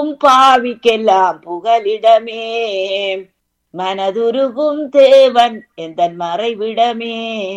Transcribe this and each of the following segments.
பாவிக்கெல்லாம் புகலிடமே மனதுருகும் தேவன் எந்த மறைவிடமே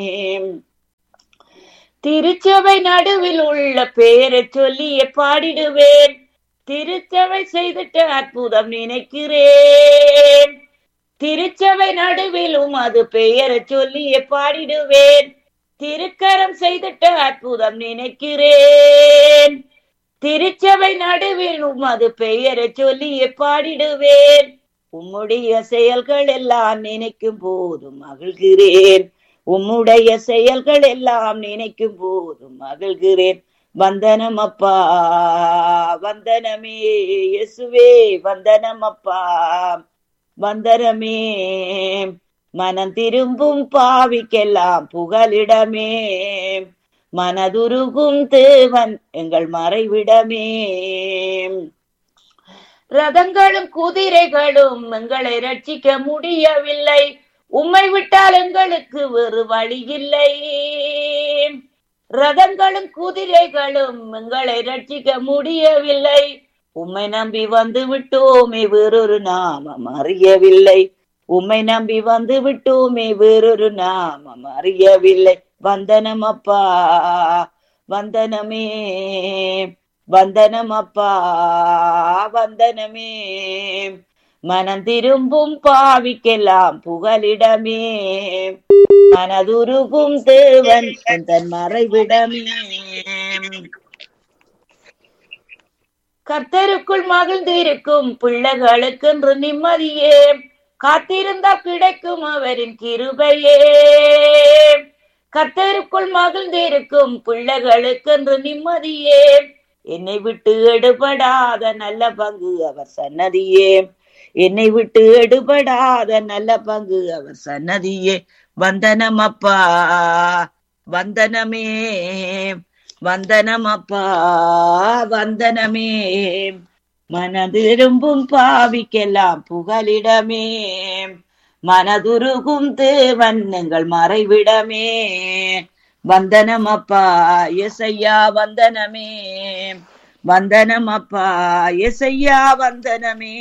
திருச்சபை நடுவில் உள்ள பேரை சொல்லிய பாடிடுவேன் திருச்சபை செய்திட்ட அற்புதம் நினைக்கிறேன் திருச்சபை நடுவிலும் அது பெயரை சொல்லிய பாடிடுவேன் திருக்கரம் செய்திட்ட அற்புதம் நினைக்கிறேன் திருச்சபை நடுவிலும் அது பெயரை சொல்லிய பாடிடுவேன் உம்முடைய செயல்கள் எல்லாம் நினைக்கும் போது மகிழ்கிறேன் உம்முடைய செயல்கள் எல்லாம் நினைக்கும் போது மகிழ்கிறேன் வந்தனம் அப்பா வந்தனமே இயேசுவே வந்தனம் அப்பா வந்தனமே மனம் திரும்பும் பாவிக்கெல்லாம் புகலிடமே மனதுருகும் தேவன் எங்கள் மறைவிடமே ரதங்களும் குதிரைகளும் எங்களை ரட்சிக்க முடியவில்லை உம்மை விட்டால் எங்களுக்கு வேறு வழி இல்லை ரதங்களும் குதிரைகளும் எங்களை ரட்சிக்க முடியவில்லை உம்மை நம்பி வந்து விட்டோமே வேறொரு நாமம் அறியவில்லை உம்மை நம்பி வந்து விட்டோமே வேறொரு நாமம் அறியவில்லை வந்தனம் அப்பா வந்தனமே வந்தனம் அப்பா வந்தனமே மனம் திரும்பும் பாவிக்கெல்லாம் புகலிடமே மனதுருகும் தேவன் தன் மறைவிடமே கர்த்தருக்குள் மகிழ்ந்திருக்கும் பிள்ளைகளுக்கென்று நிம்மதியே காத்திருந்தால் கிடைக்கும் அவரின் கிருபையே கர்த்தருக்குள் மகிழ்ந்திருக்கும் பிள்ளைகளுக்கென்று நிம்மதியே என்னை விட்டு எடுபடாத நல்ல பங்கு அவர் சன்னதியே என்னை விட்டு எடுபடாத நல்ல பங்கு அவர் சன்னதியே வந்தனம் அப்பா வந்தனமே வந்தனம் அப்பா வந்தனமே மனதிரும்பும் பாவிக்கெல்லாம் புகலிடமே மனதுருகும் தேவன் எங்கள் மறைவிடமே வந்தனம் அப்பா எசையா வந்தனமே வந்தனம் அப்பா எசையா வந்தனமே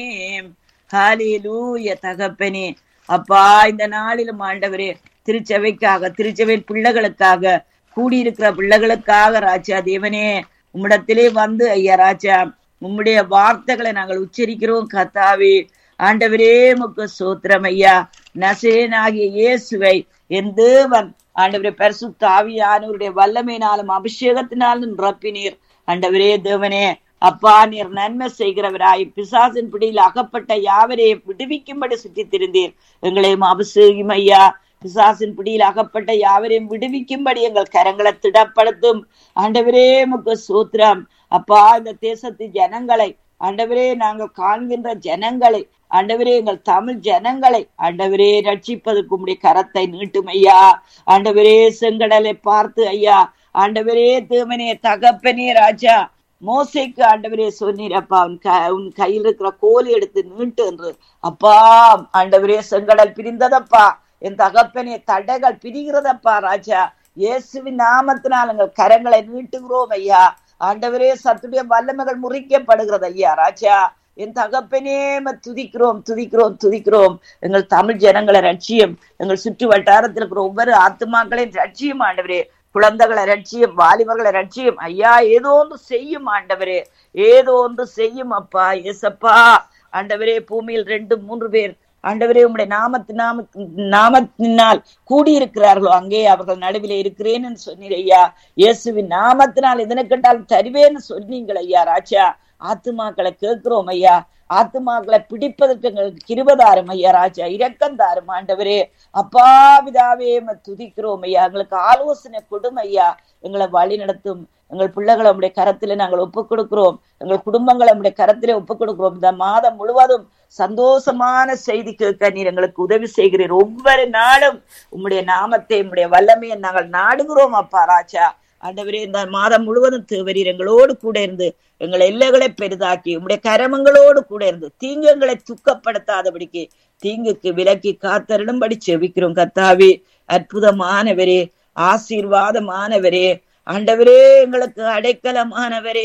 ஹாலிலூய தகப்பனே அப்பா இந்த நாளிலும் ஆண்டவரே திருச்சபைக்காக திருச்சபையின் பிள்ளைகளுக்காக கூடியிருக்கிற பிள்ளைகளுக்காக ராஜா தேவனே உம்மிடத்திலே வந்து ஐயா ராஜா உம்முடைய வார்த்தைகளை நாங்கள் உச்சரிக்கிறோம் கத்தாவே ஆண்டவரே முக்கு சோத்திரம் ஐயா நசேனாகிய இயேசுவை என் தேவன் ஆண்டவரே பரிசுத்த ஆவியானவருடைய வல்லமையினாலும் அபிஷேகத்தினாலும் நிரப்பினீர் ஆண்டவரே தேவனே அப்பா நீர் நன்மை செய்கிறவராய் பிசாசின் பிடியில் அகப்பட்ட யாவரையும் விடுவிக்கும்படி சுற்றி திருந்தீர் எங்களையும் அபிஷேகம் ஐயா பிசாசின் பிடியில் அகப்பட்ட யாவரையும் விடுவிக்கும்படி எங்கள் கரங்களை திடப்படுத்தும் ஆண்டவரே முக்கு சூத்திரம் அப்பா இந்த தேசத்து ஜனங்களை ஆண்டவரே நாங்கள் காண்கின்ற ஜனங்களை ஆண்டவரே எங்கள் தமிழ் ஜனங்களை ஆண்டவரே ரட்சிப்பதற்கு உடைய கரத்தை நீட்டும் ஐயா ஆண்டவரே செங்கடலை பார்த்து ஐயா ஆண்டவரே தேவனே தகப்பனே ராஜா மோசைக்கு ஆண்டவரே சொன்னீரப்பா உன் க உன் கையில் இருக்கிற கோலி எடுத்து நீட்டு என்று அப்பா ஆண்டவரே செங்கடல் பிரிந்ததப்பா என் தகப்பனே தடைகள் பிரிகிறதப்பா ராஜா இயேசுவின் நாமத்தினால் எங்கள் கரங்களை நீட்டுகிறோம் ஐயா ஆண்டவரே சத்துடைய வல்லமைகள் முறிக்கப்படுகிறது ஐயா ராஜா என் தகப்பனே துதிக்கிறோம் துதிக்கிறோம் துதிக்கிறோம் எங்கள் தமிழ் ஜனங்களை ரட்சியம் எங்கள் சுற்று வட்டாரத்தில் இருக்கிற ஒவ்வொரு ஆத்மாக்களையும் ரட்சியம் ஆண்டவரே குழந்தைகளை ரட்சியம் வாலிபர்களை ரட்சியம் ஐயா ஏதோ ஒன்று செய்யும் ஆண்டவரே ஏதோ ஒன்று செய்யும் அப்பா எசப்பா ஆண்டவரே பூமியில் ரெண்டு மூன்று பேர் ஆண்டவரே உம்முடைய நாமத்து நாம நாமத்தினால் கூடியிருக்கிறார்களோ அங்கே அவர்கள் நடுவில் இருக்கிறேன் என்று சொன்னீர் ஐயா இயேசுவின் நாமத்தினால் இதனை கண்டால் தருவேன்னு சொன்னீங்கள் ஐயா ராஜா ஆத்துமாக்களை கேட்கிறோம் ஐயா ஆத்துமாக்களை பிடிப்பதற்கு எங்களுக்கு கிருபதாரும் ஐயா ராஜா இரக்கம் தாரும் ஆண்டவரே அப்பா பிதாவே துதிக்கிறோம் ஐயா எங்களுக்கு ஆலோசனை கொடும் ஐயா எங்களை வழி நடத்தும் எங்கள் பிள்ளைகளை நம்முடைய கரத்திலே நாங்கள் ஒப்புக் கொடுக்கிறோம் எங்கள் குடும்பங்களை நம்முடைய கரத்திலே ஒப்புக் கொடுக்கிறோம் இந்த மாதம் முழுவதும் சந்தோஷமான செய்தி கேட்க நீர் எங்களுக்கு உதவி செய்கிறீர் ஒவ்வொரு நாளும் உம்முடைய நாமத்தை உம்முடைய வல்லமையை நாங்கள் நாடுகிறோம் அப்பா ராஜா ஆண்டவரே இந்த மாதம் முழுவதும் தேவரீர் எங்களோடு கூட இருந்து எங்கள் எல்லைகளை பெரிதாக்கி உம்முடைய கரமங்களோடு கூட இருந்து தீங்குகளை துக்கப்படுத்தாதபடிக்கு தீங்குக்கு விலக்கி காத்தரிடும்படி செவிக்கிறோம் கத்தாவி அற்புதமானவரே ஆசீர்வாதமானவரே ஆண்டவரே எங்களுக்கு அடைக்கலமானவரே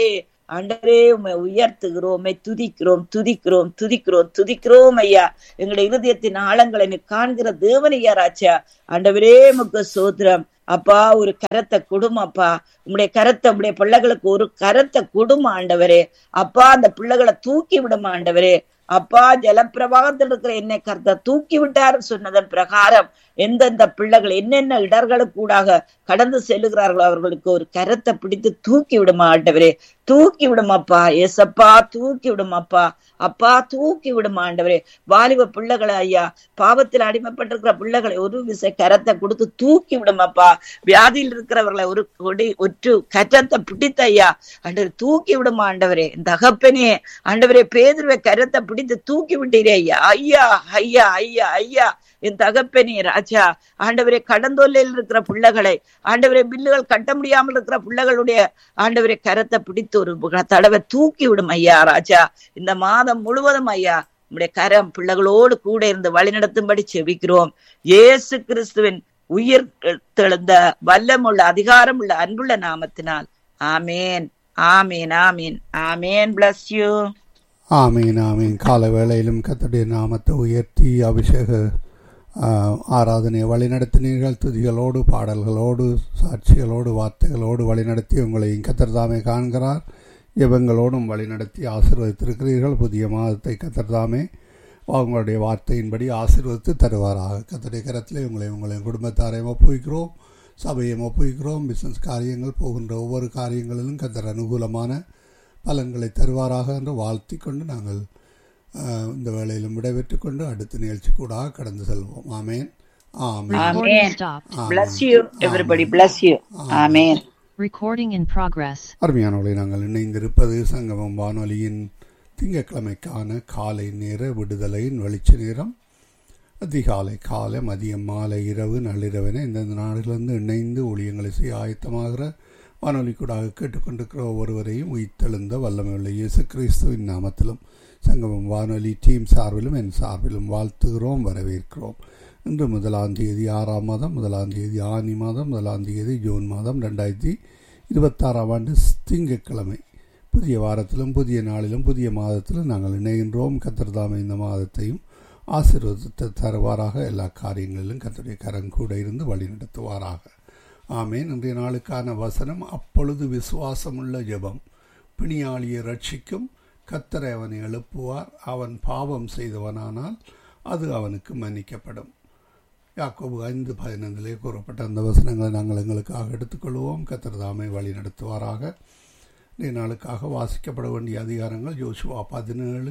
ஆண்டவரே உம்மை உயர்த்துகிறோம் உம்மை துதிக்கிறோம் துதிக்கிறோம் துதிக்கிறோம் துதிக்கிறோம் ஐயா எங்களுடைய இருதயத்தின் ஆழங்களை நீ காண்கிற தேவன் ஐயா ராஜா ஆண்டவரே முக்க சோத்திரம் அப்பா ஒரு கரத்தை கொடுமா அப்பா உம்முடைய கரத்தை உம்முடைய பிள்ளைகளுக்கு ஒரு கரத்தை கொடுமா ஆண்டவரே அப்பா அந்த பிள்ளைகளை தூக்கி விடுமா ஆண்டவரே அப்பா ஜலப்பிரவாகத்தில் இருக்கிற என்னை கருத்தை தூக்கி விட்டார் சொன்னதன் பிரகாரம் எந்தெந்த பிள்ளைகள் என்னென்ன இடர்களுக்கூடாக கடந்து செல்லுகிறார்களோ அவர்களுக்கு ஒரு கரத்தை பிடித்து தூக்கி விடுமா ஆண்டவரே தூக்கி விடுமாப்பா எசப்பா தூக்கி விடுமாப்பா அப்பா தூக்கி விடுமா ஆண்டவரே வாலிப பிள்ளைகளை ஐயா பாவத்தில் அடிமைப்பட்டிருக்கிற பிள்ளைகளை ஒரு விசை கரத்தை கொடுத்து தூக்கி விடுமாப்பா வியாதியில் இருக்கிறவர்களை ஒரு கொடி ஒற்று கரத்தை பிடித்த ஐயா ஆண்டவர் தூக்கி விடுமா ஆண்டவரே தகப்பனே ஆண்டவரே பேதுருவை கரத்தை பிடித்து தூக்கி விட்டீரே ஐயா ஐயா ஐயா ஐயா ஐயா என் தகப்பனே ராஜா ஆண்டவரே கடந்தொல்லையில் இருக்கிற பிள்ளைகளை ஆண்டவரே பில்லுகள் கட்ட முடியாமல் இருக்கிற பிள்ளைகளுடைய ஆண்டவரே கரத்தை பிடித்து ஒரு தடவை தூக்கி விடும் ஐயா ராஜா இந்த மாதம் முழுவதும் ஐயா உம்முடைய கரம் பிள்ளைகளோடு கூட இருந்து வழிநடத்தும்படி செபிக்கிறோம் இயேசு கிறிஸ்துவின் உயிர் தெழுந்த வல்லமுள்ள அதிகாரம் உள்ள அன்புள்ள நாமத்தினால் ஆமேன் ஆமீன் ஆமீன் ஆமேன் பிளஸ் யூ ஆமீன் ஆமீன் கால வேளையிலும் கத்தடைய நாமத்தை உயர்த்தி அபிஷேக ஆராதனை வழிநடத்தினீர்கள் துதிகளோடு பாடல்களோடு சாட்சிகளோடு வார்த்தைகளோடு வழிநடத்தி உங்களை கத்தர்தாமே காண்கிறார் இவங்களோடும் வழிநடத்தி ஆசீர்வதித்திருக்கிறீர்கள் புதிய மாதத்தை கத்தர்தாமே அவங்களுடைய வார்த்தையின்படி ஆசீர்வதித்து தருவாராக கத்தடைய கரத்திலே உங்களை உங்களின் குடும்பத்தாரையும் ஒப்புவிக்கிறோம் சபையும் ஒப்புவிக்கிறோம் பிஸ்னஸ் காரியங்கள் போகின்ற ஒவ்வொரு காரியங்களிலும் கத்தர் அனுகூலமான பலன்களை தருவாராக என்று வாழ்த்தி கொண்டு நாங்கள் இந்த வேளையிலும் விடைபெற்றுக் கொண்டு அடுத்த நிகழ்ச்சி கூட கடந்து செல்வோம் ஆமேன் ஆமேன் bless you everybody bless you amen Recording in progress. அருமையானவர்களை நாங்கள் இணைந்திருப்பது சங்கமம் வானொலியின் திங்கட்கிழமைக்கான காலை நேர விடுதலையின் வெளிச்ச நேரம் அதிகாலை காலை மதியம் மாலை இரவு நள்ளிரவென இந்தந்த நாடுகளிலிருந்து இணைந்து ஊழியங்களை செய்ய ஆயத்தமாகிற வானொலி கூடாக கேட்டுக்கொண்டிருக்கிற ஒவ்வொருவரையும் உயிர்த்தெழுந்த வல்லமையுள்ள இயேசு கிறிஸ்துவின் நாமத்திலும் சங்கமம் வானொலி டீம் சார்பிலும் என் சார்பிலும் வாழ்த்துகிறோம் வரவேற்கிறோம் இன்று முதலாம் தேதி ஆறாம் மாதம் முதலாம் தேதி ஆனி மாதம் முதலாம் தேதி ஜூன் மாதம் ரெண்டாயிரத்தி இருபத்தாறாம் ஆண்டு திங்கட்கிழமை புதிய வாரத்திலும் புதிய நாளிலும் புதிய மாதத்திலும் நாங்கள் இணைகின்றோம் கத்திரதாமை இந்த மாதத்தையும் ஆசீர்வதித்து தருவாராக எல்லா காரியங்களிலும் கத்தருடைய கரம் கூட இருந்து வழிநடத்துவாராக ஆமேன் இன்றைய நாளுக்கான வசனம் அப்பொழுது விசுவாசமுள்ள ஜெபம் பிணியாளியை ரட்சிக்கும் கத்தரை அவனை எழுப்புவார் அவன் பாவம் செய்தவனானால் அது அவனுக்கு மன்னிக்கப்படும் யாக்கோபு ஐந்து பதினைந்திலே கூறப்பட்ட அந்த வசனங்களை நாங்கள் எங்களுக்காக எடுத்துக்கொள்வோம் கத்தர் தாமை வழி நடத்துவாராக இன்றைய நாளுக்காக வாசிக்கப்பட வேண்டிய அதிகாரங்கள் ஜோசுவா பதினேழு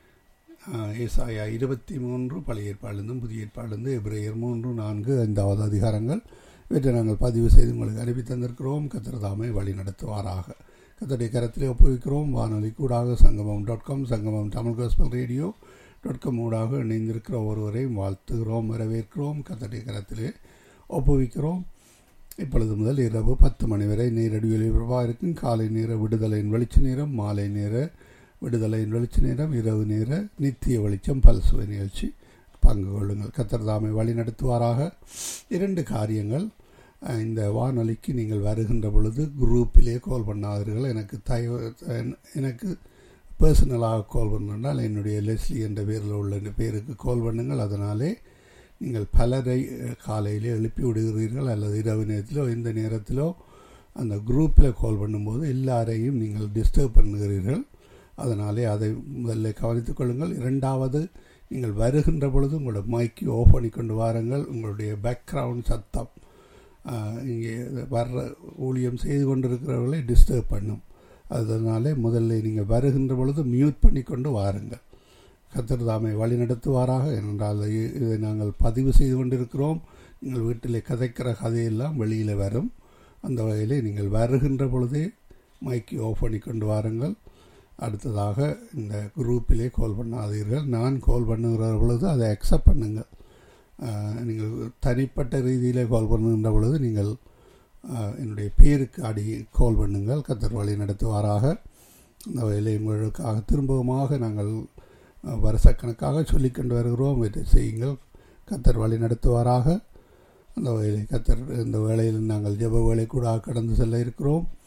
ஏசாயா இருபத்தி மூன்று பழைய ஏற்பாடிலிருந்தும் புதிய ஏற்பாடிலிருந்து எப்ரேயர் மூன்று நான்கு ஐந்தாவது அதிகாரங்கள் இவற்றை நாங்கள் பதிவு செய்து உங்களுக்கு அனுப்பி தந்திருக்கிறோம் கத்திரதாமை வழி நடத்துவாராக கத்தடைய கரத்திலே ஒப்புவிக்கிறோம் வானொலி கூடாக சங்கமம் dot com Sangamam Tamil gospel radio dot com ஊடாக இணைந்திருக்கிற ஒருவரையும் வாழ்த்துகிறோம் வரவேற்கிறோம் கத்தடைய கரத்திலே ஒப்புவிக்கிறோம் இப்பொழுது முதல் இரவு பத்து மணி வரை நேரடி ஒலிபரப்பாக இருக்கும் காலை நேர விடுதலையின் வெளிச்ச நேரம் மாலை நேர விடுதலையின் வெளிச்ச நேரம் இரவு நேர நித்திய வெளிச்சம் பல்சுவை நிகழ்ச்சி பங்கு கொள்ளுங்கள் கத்தர்தாமை வழி நடத்துவாராக இரண்டு காரியங்கள் இந்த வானொலிக்கு நீங்கள் வருகின்ற பொழுது குரூப்பிலே கால் பண்ணாதீர்கள் எனக்கு தயவு எனக்கு பர்சனலாக கால் பண்ணால் என்னுடைய லெஸ்லி என்ற பேரில் உள்ள பேருக்கு கால் பண்ணுங்கள் அதனாலே நீங்கள் பலரை காலையிலே எழுப்பி விடுகிறீர்கள் அல்லது இரவு நேரத்திலோ எந்த நேரத்திலோ அந்த குரூப்பில் கால் பண்ணும்போது எல்லாரையும் நீங்கள் டிஸ்டர்ப் பண்ணுகிறீர்கள் அதனாலே அதை முதல்ல கவனித்துக் கொள்ளுங்கள் இரண்டாவது நீங்கள் வருகின்ற பொழுது உங்களோட மைக்கு ஆஃப் பண்ணி கொண்டு வாருங்கள் உங்களுடைய பேக்ரவுண்ட் சத்தம் இங்கே வர்ற ஊழியம் செய்து கொண்டிருக்கிறவர்களை டிஸ்டர்ப் பண்ணும் அதனாலே முதல்ல நீங்கள் வருகின்ற பொழுது மியூட் பண்ணி கொண்டு வாருங்கள் கத்தர் தாமை வழி நடத்துவாராக என்றால் இதை நாங்கள் பதிவு செய்து கொண்டிருக்கிறோம் நீங்கள் வீட்டிலே கதைக்கிற கதையெல்லாம் வெளியில் வரும் அந்த வகையிலே நீங்கள் வருகின்ற பொழுதே மைக்கு ஆஃப் பண்ணி கொண்டு வாருங்கள் அடுத்ததாக இந்த குரூப்பிலே கால் பண்ணாதீர்கள் நான் கால் பண்ணுகிற பொழுது அதை அக்செப்ட் பண்ணுங்கள் நீங்கள் தனிப்பட்ட ரீதியிலே கால் பண்ணுகின்ற பொழுது நீங்கள் என்னுடைய பேருக்கு அடி கால் பண்ணுங்கள் கத்தர் வழி நடத்துவாராக அந்த வகையிலே உங்களுக்காக திரும்பவுமாக நாங்கள் வருஷக்கணக்காக சொல்லிக்கொண்டு வருகிறோம் இதை செய்யுங்கள் கத்தர் வழி நடத்துவாராக அந்த வகையிலே கத்தர் இந்த வேளையில் நாங்கள் ஜெப வேலை கூட கடந்து செல்ல இருக்கிறோம்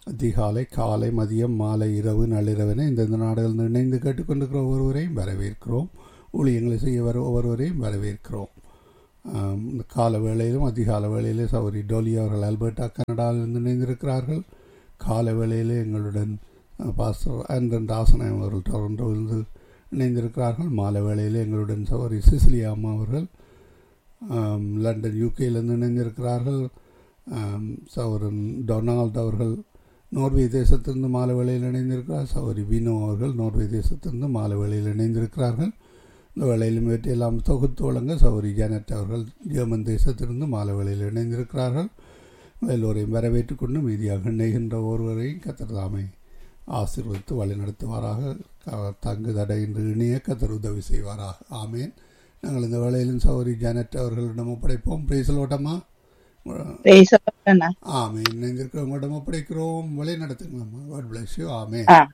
அதிகாலை காலை மதியம் மாலை இரவு நள்ளிரவென இந்தந்த நாடுகள் இணைந்து கேட்டுக்கொண்டிருக்கிற ஒவ்வொருவரையும் வரவேற்கிறோம் ஊழியங்களை செய்ய வர ஒவ்வொருவரையும் வரவேற்கிறோம் ஆம், இந்த கால வேளையிலும் அதிகால வேளையிலே சௌரி டோலி அவர்கள் அல்பர்டா கனடாவிலிருந்து இணைந்திருக்கிறார்கள் கால வேளையிலே எங்களுடன் அஹ், பாஸ்டர் ஆண்டன் தாசனாயம் அவர்கள் டொரண்டோவிலிருந்து இணைந்திருக்கிறார்கள் மாலை வேளையிலே எங்களுடன் சௌரி சிசிலியா அம்மா அவர்கள் ஆம், லண்டன் யூகேயிலிருந்து இணைந்திருக்கிறார்கள் ஆம், சௌரன் டொனால்ட் அவர்கள் நோர்வே தேசத்திலிருந்து மாலை வேளையில் இணைந்திருக்கிறார் சௌரி வினோ அவர்கள் நோர்வே தேசத்திலிருந்து மாலை வேளையில் இணைந்திருக்கிறார்கள் இந்த வேளையிலும் இவற்றையெல்லாம் தொகுத்து வழங்க சௌரி ஜானட் அவர்கள் ஜெர்மன் தேசத்திலிருந்து மாலை வேளையில் இணைந்திருக்கிறார்கள் எல்லோரையும் வரவேற்றுக் கொண்டு மீதியாக இணைகின்ற ஒருவரையும் கத்திரதாமை ஆசீர்வதித்து வழிநடத்துவாராக க- தங்கு தடையின்றி இணைய கத்தர் உதவி செய்வாராக ஆமேன் நாங்கள் இந்த வேளையிலும் சௌரி ஜானட் அவர்களிடம் ஒப்படைப்போம் பிரேசல் ஓட்டமா Praise the Lord அண்ணா. ஆமேன் இணைந்திருக்கிறவங்களிடம் ஒப்படைக்கிறோம் வழி நடத்துங்களம்மா காட் பிளஸ் யூ ஆமேன் ஆ.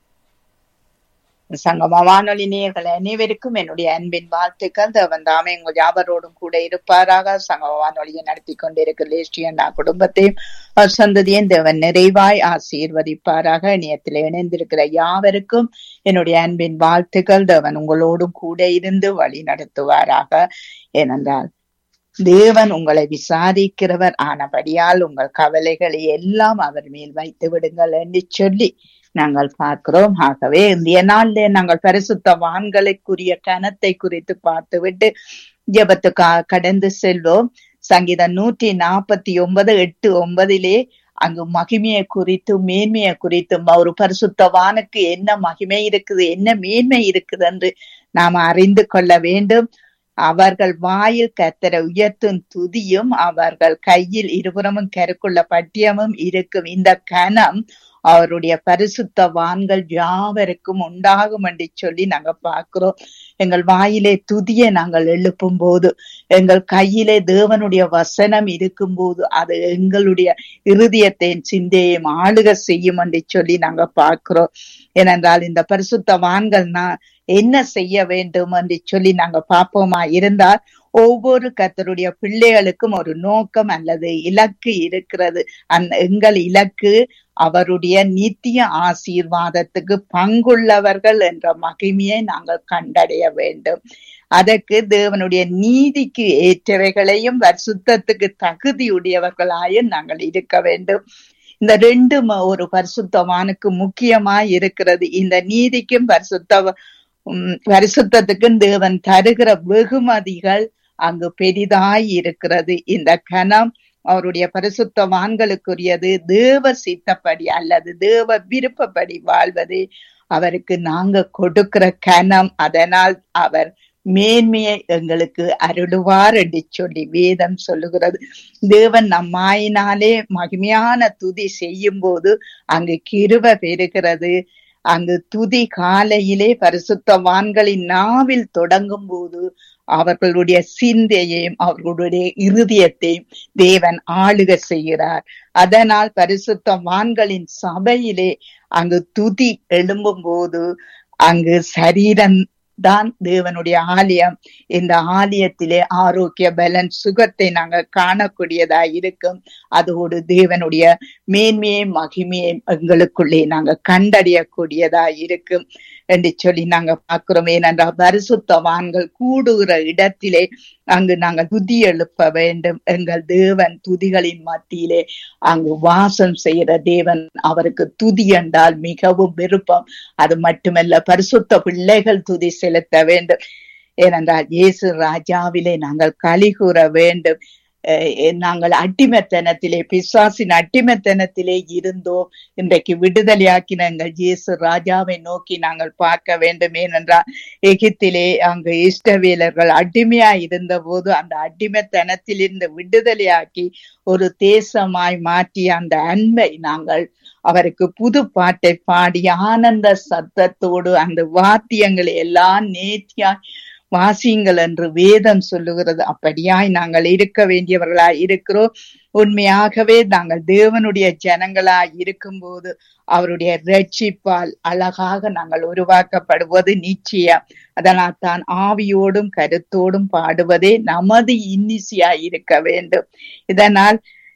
சங்கம வானொலி நேயர்கள் அனைவருக்கும் என்னுடைய அன்பின் வாழ்த்துக்கள் தேவன் தாமே உங்கள் யாவரோடும் கூட இருப்பாராக சங்கம வானொலியை நடத்தி கொண்டிருக்கிற லேஸ்டியண்டா குடும்பத்தையும் அவர் சந்ததியும் தேவன் நிறைவாய் ஆசீர்வதிப்பாராக இணையத்தில் இணைந்திருக்கிற யாவருக்கும் என்னுடைய அன்பின் வாழ்த்துக்கள் தேவன் உங்களோடும் கூட இருந்து வழி நடத்துவாராக ஏனென்றால் தேவன் உங்களை விசாரிக்கிறவர் ஆனபடியால் உங்கள் கவலைகளை எல்லாம் அவர் மேல் வைத்து விடுங்கள் என்று சொல்லி நாங்கள் பார்க்கிறோம் ஆகவே இந்திய நாளிலே நாங்கள் பரிசுத்தவான்களுக்குரிய கனத்தை குறித்து பார்த்துவிட்டு ஜெபத்துக்கு கடந்து செல்வோம் சங்கீதம் நூற்றி நாற்பத்தி ஒன்பது எட்டு ஒன்பதிலே அங்கு மகிமையை குறித்தும் மேன்மையை குறித்தும் ஒரு பரிசுத்தவானுக்கு என்ன மகிமை இருக்குது என்ன மேன்மை இருக்குது என்று நாம் அறிந்து கொள்ள வேண்டும் அவர்கள் வாயில் கத்தரை உயர்த்தும் துதியும் அவர்கள் கையில் இருபுறமும் கருக்குள்ள பட்டியமும் இருக்கும் இந்த கனம் அவருடைய பரிசுத்தவான்கள் யாவருக்கும் உண்டாகும் என்று சொல்லி நாங்க பார்க்கிறோம் எங்கள் வாயிலே துதியை நாங்கள் எழுப்பும் போது எங்கள் கையிலே தேவனுடைய வசனம் இருக்கும் போது அது எங்களுடைய இருதயத்தையும் சிந்தையும் ஆளுக செய்யும் என்று சொல்லி நாங்க பார்க்கிறோம் ஏனென்றால் இந்த பரிசுத்தவான்கள் நான் என்ன செய்ய வேண்டும் என்று சொல்லி நாங்க பார்ப்போமா இருந்தால் ஒவ்வொரு கத்தருடைய பிள்ளைகளுக்கும் ஒரு நோக்கம் அல்லது இலக்கு இருக்கிறது அந்த எங்கள் இலக்கு அவருடைய நித்திய ஆசீர்வாதத்துக்கு பங்குள்ளவர்கள் என்ற மகிமையை நாங்கள் கண்டடைய வேண்டும் அதற்கு தேவனுடைய நீதிக்கு ஏற்றவைகளையும் பரிசுத்தத்துக்கு தகுதியுடையவர்களாயும் நாங்கள் இருக்க வேண்டும் இந்த ரெண்டும் ஒரு பரிசுத்தவானுக்கு முக்கியமாய் இருக்கிறது இந்த நீதிக்கும் பரிசுத்த உம், பரிசுத்தத்துக்கும் தேவன் தருகிற வெகுமதிகள் அங்கு பெரிதாய் இருக்கிறது இந்த கணம் அவருடைய பரிசுத்தவான்களுக்குரியது தேவ சித்தப்படி அல்லது தேவ விருப்பப்படி வாழ்வது அவருக்கு நாங்க கொடுக்கிற கணம் அதனால் அவர் மேன்மையை எங்களுக்கு அருளுவார் என்று சொல்லி வேதம் சொல்லுகிறது தேவன் நம்மாயினாலே மகிமையான துதி செய்யும் போது அங்கு கிருப பெறுகிறது அங்கு துதி காலையிலே பரிசுத்தவான்களின் நாவில் தொடங்கும் போது அவர்களுடைய சிந்தையையும் அவர்களுடைய இருதயத்தையும் தேவன் ஆளுக செய்கிறார் அதனால் பரிசுத்தவான்களின் சபையிலே அங்கு துதி எழும்பும் போது அங்கு சரீரம் தான் தேவனுடைய ஆலயம் இந்த ஆலயத்திலே ஆரோக்கிய பலன் சுகத்தை நாங்க காணக்கூடியதா இருக்கும் அதோடு தேவனுடைய மேன்மையை மகிமையை எங்களுக்குள்ளே நாங்க கண்டறியக்கூடியதா இருக்கும் என்று சொல்லி நாங்க பார்க்கிறோம் ஏனென்றால் பரிசுத்தவான்கள் கூடுகிற இடத்திலே அங்கு நாங்கள் துதி எழுப்ப வேண்டும் எங்கள் தேவன் துதிகளின் மத்தியிலே அங்கு வாசம் செய்கிற தேவன் அவருக்கு துதி என்றால் மிகவும் விருப்பம் அது மட்டுமல்ல பரிசுத்த பிள்ளைகள் துதி செலுத்த வேண்டும் ஏனென்றால் இயேசு ராஜாவிலே நாங்கள் களி கூற வேண்டும் அஹ் நாங்கள் அடிமைத்தனத்திலே பிசாசின் அடிமைத்தனத்திலே இருந்தோம் இன்றைக்கு விடுதலையாக்கின எங்கள் இயேசு ராஜாவை நோக்கி நாங்கள் பார்க்க வேண்டும் ஏனென்றால் எகிப்திலே அங்கு இஷ்டவேலர்கள் அடிமையா இருந்த போது அந்த அடிமைத்தனத்திலிருந்து விடுதலையாக்கி ஒரு தேசமாய் மாற்றிய அந்த அன்பை நாங்கள் அவருக்கு புது பாட்டை பாடி ஆனந்த சத்தத்தோடு அந்த வாத்தியங்களை எல்லாம் நேர்த்தியாய் வாசியுங்கள் என்று வேதம் சொல்லுகிறது அப்படியாய் நாங்கள் இருக்க வேண்டியவர்களாய் இருக்கிறோம் உண்மையாகவே நாங்கள் தேவனுடைய ஜனங்களாய் இருக்கும்போது அவருடைய ரட்சிப்பால் அழகாக நாங்கள் உருவாக்கப்படுவது நிச்சயம் அதனால் தான் ஆவியோடும் கருத்தோடும் பாடுவதே நமது இன்னிசையாய் இருக்க வேண்டும் இதனால்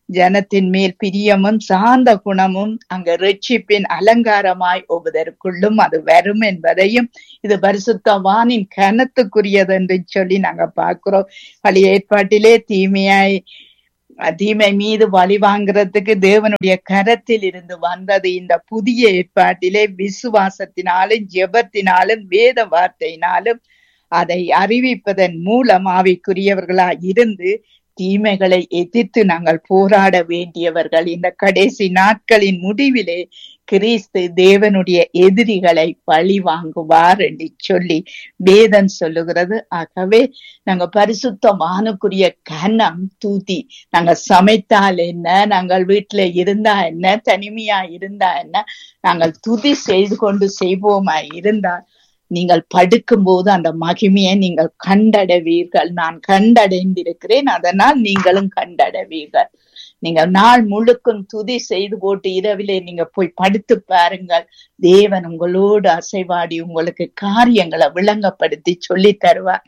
ஜனத்தின் மேல் பிரியமும் சாந்த குணமும் அங்க ரட்சிப்பின் அலங்காரமாய் ஒவ்வொருக்குள்ளும் அது வரும் என்பதையும் இது பரிசுத்தவானின் கனத்துக்குரியது என்று சொல்லி நாங்க பார்க்கிறோம் பழைய ஏற்பாட்டிலே தீமையாய் தீமை மீது வழி வாங்குறதுக்கு தேவனுடைய கரத்தில் இருந்து வந்தது இந்த புதிய ஏற்பாட்டிலே விசுவாசத்தினாலும் ஜெபத்தினாலும் வேத வார்த்தையினாலும் அதை அறிவிப்பதன் மூலம் ஆவிக்குரியவர்களா இருந்து தீமைகளை எதிர்த்து நாங்கள் போராட வேண்டியவர்கள் இந்த கடைசி நாட்களின் முடிவிலே கிறிஸ்து தேவனுடைய எதிரிகளை பழி வாங்குவார் என்று சொல்லி வேதம் சொல்லுகிறது ஆகவே நாங்க பரிசுத்தமானுக்குரிய கனம் தூதி நாங்க சமைத்தால் என்ன நாங்கள் வீட்டுல இருந்தா என்ன தனிமையா இருந்தா என்ன நாங்கள் துதி செய்து கொண்டு செய்வோமா இருந்தால் நீங்கள் படுக்கும் போது அந்த மகிமையை நீங்கள் கண்டடைவீர்கள் நான் கண்டடைந்திருக்கிறேன் அதனால் நீங்களும் கண்டடைவீர்கள் நீங்க நாள் முழுக்கும் துதி செய்து போட்டு இரவிலே நீங்க போய் படுத்து பாருங்கள் தேவன் உங்களோடு அசைவாடி உங்களுக்கு காரியங்களை விளங்கப்படுத்தி சொல்லி தருவார்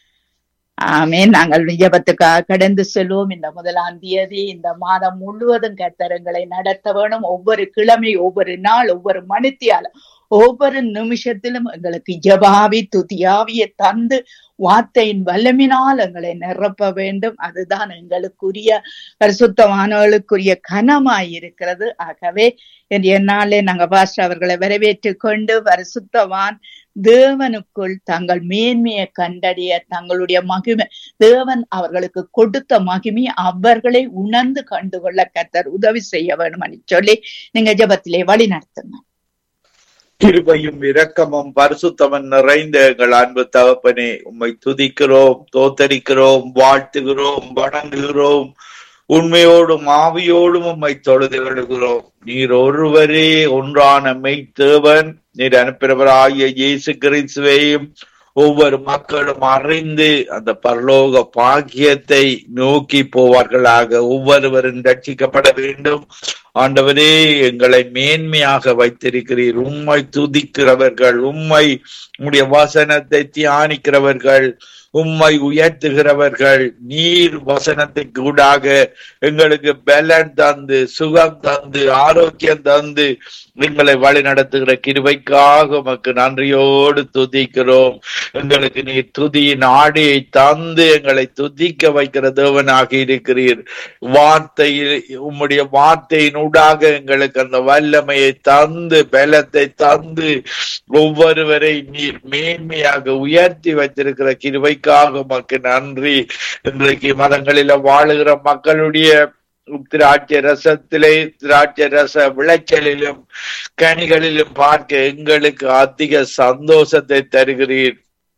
ஆமே நாங்கள் விஜபத்துக்காக கடந்து செல்வோம் இந்த முதலாம் தேதி இந்த மாதம் முழுவதும் கத்தரங்களை நடத்த வேணும் ஒவ்வொரு கிழமை ஒவ்வொரு நாள் ஒவ்வொரு மணித்தியாலும் ஒவ்வொரு நிமிஷத்திலும் எங்களுக்கு ஜபாவி துதியாவிய தந்து வார்த்தையின் வல்லமினால் எங்களை நிரப்ப வேண்டும் அதுதான் எங்களுக்குரிய பரிசுத்தமானவர்களுக்குரிய கனமாய் இருக்கிறது ஆகவே என்னாலே நாங்க பாஸ்டர் அவர்களை வரவேற்று கொண்டு பரிசுத்தவான் தேவனுக்குள் தங்கள் மேன்மையை கண்டறிய தங்களுடைய மகிமை தேவன் அவர்களுக்கு கொடுத்த மகிமை அவர்களை உணர்ந்து கண்டுகொள்ள கத்தர் உதவி செய்ய வேண்டும் சொல்லி நீங்க ஜபத்திலே வழி நடத்துங்க கிருபையும் இரக்கமும் பரிசுத்தமன் நிறைந்த எங்கள் அன்பு தகப்பனே உம்மை துதிக்கிறோம் தோத்தரிக்கிறோம் வாழ்த்துகிறோம் வணங்குகிறோம் உண்மையோடும் ஆவியோடும் உம்மை தொழுது விடுகிறோம் நீர் ஒருவரே ஒன்றான மெய்த்தேவன் நீர் அனுப்பினவராகிய இயேசு கிறிஸ்துவையும் ஒவ்வொரு மக்களும் அறிந்து அந்த பரலோக பாக்கியத்தை நோக்கி போவார்களாக ஒவ்வொருவரும் ரட்சிக்கப்பட வேண்டும் ஆண்டவரே எங்களை மேன்மையாக வைத்திருக்கிறீர் உம்மை துதிக்கிறவர்கள் உம்மை உடைய வசனத்தை தியானிக்கிறவர்கள் உம்மை உயர்த்துகிறவர்கள் நீர் வசனத்தை கூடாக எங்களுக்கு பலன் தந்து சுகம் தந்து ஆரோக்கியம் தந்து எங்களை வழி நடத்துகிற கிருபைக்காக உமக்கு நன்றியோடு துதிக்கிறோம் எங்களுக்கு நீர் துதியின் ஆடையை தந்து எங்களை துதிக்க வைக்கிற தேவனாக இருக்கிறீர் வார்த்தையில் உம்முடைய வார்த்தையின் ஊடாக எங்களுக்கு அந்த வல்லமையை தந்து பலத்தை தந்து ஒவ்வொருவரை நீர் மேன்மையாக உயர்த்தி வைத்திருக்கிற கிருபைக்காக உமக்கு நன்றி இன்றைக்கு மதங்களில வாழுகிற மக்களுடைய திராட்சை ரசத்திலே திராட்சை ரச விளைச்சலிலும் கனிகளிலும் பார்க்க எங்களுக்கு அதிக சந்தோஷத்தை தருகிறீர்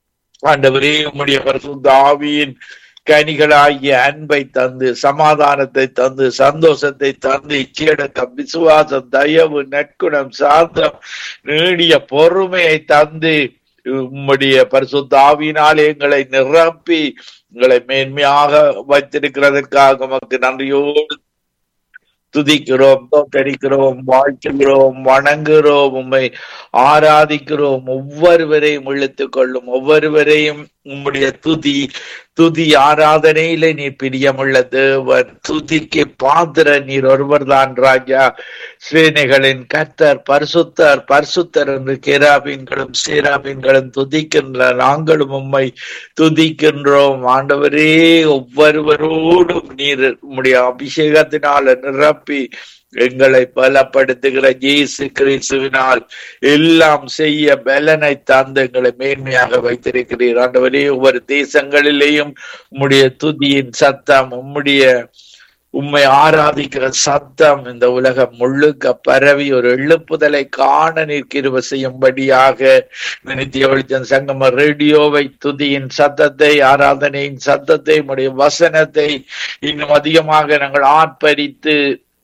ஆண்டவரே உம்முடைய பரிசுத்த ஆவியின் கனிகளாகிய அன்பை தந்து சமாதானத்தை தந்து சந்தோஷத்தை தந்து இச்சையடக்கம் விசுவாசம் தயவு நற்குணம் சாந்தம் நீடிய பொறுமையை தந்து உம்முடைய பரிசுத்த ஆவியினாலே எங்களை நிரப்பி எங்களை மேன்மையாக வைத்திருக்கிறதற்காக உமக்கு நன்றியோடு துதிக்கிறோம் தோற்றடிக்கிறோம் வாழ்த்துகிறோம் வணங்குகிறோம் உண்மை ஆராதிக்கிறோம் ஒவ்வொருவரையும் இழுத்துக் கொள்ளும் ஒவ்வொருவரையும் உம்முடைய துதி துதி ஆராதனையில நீர் பிரியமுள்ள தேவன் துதிக்கு பாத்திர நீர் ஒருவர் தான் ராஜா சேனைகளின் கர்த்தர் பரிசுத்தர் பரிசுத்தர் என்று கேராபீன்களும் சேராபீன்களும் துதிக்கின்ற நாங்களும் உம்மை துதிக்கின்றோம் ஆண்டவரே ஒவ்வொருவரோடும் நீர் உம்முடைய அபிஷேகத்தினால நிரப்பி எங்களை பலப்படுத்துகிற இயேசு கிறிஸ்துவினால் எல்லாம் செய்ய பலனை தந்து எங்களை மேன்மையாக வைத்திருக்கிறீர் ஆண்டவரே ஒவ்வொரு தேசங்களிலேயும் உம்முடைய துதியின் சத்தம் உம்முடைய உம்மை ஆராதிக்கிற சத்தம் இந்த உலகம் முழுக்க பரவி ஒரு எழுப்புதலை காண நிற்கிற செய்யும்படியாக நித்திய வெளிச்சம் சங்கம ரேடியோவை துதியின் சத்தத்தை ஆராதனையின் சத்தத்தை உடைய வசனத்தை இன்னும் அதிகமாக நாங்கள் ஆர்ப்பரித்து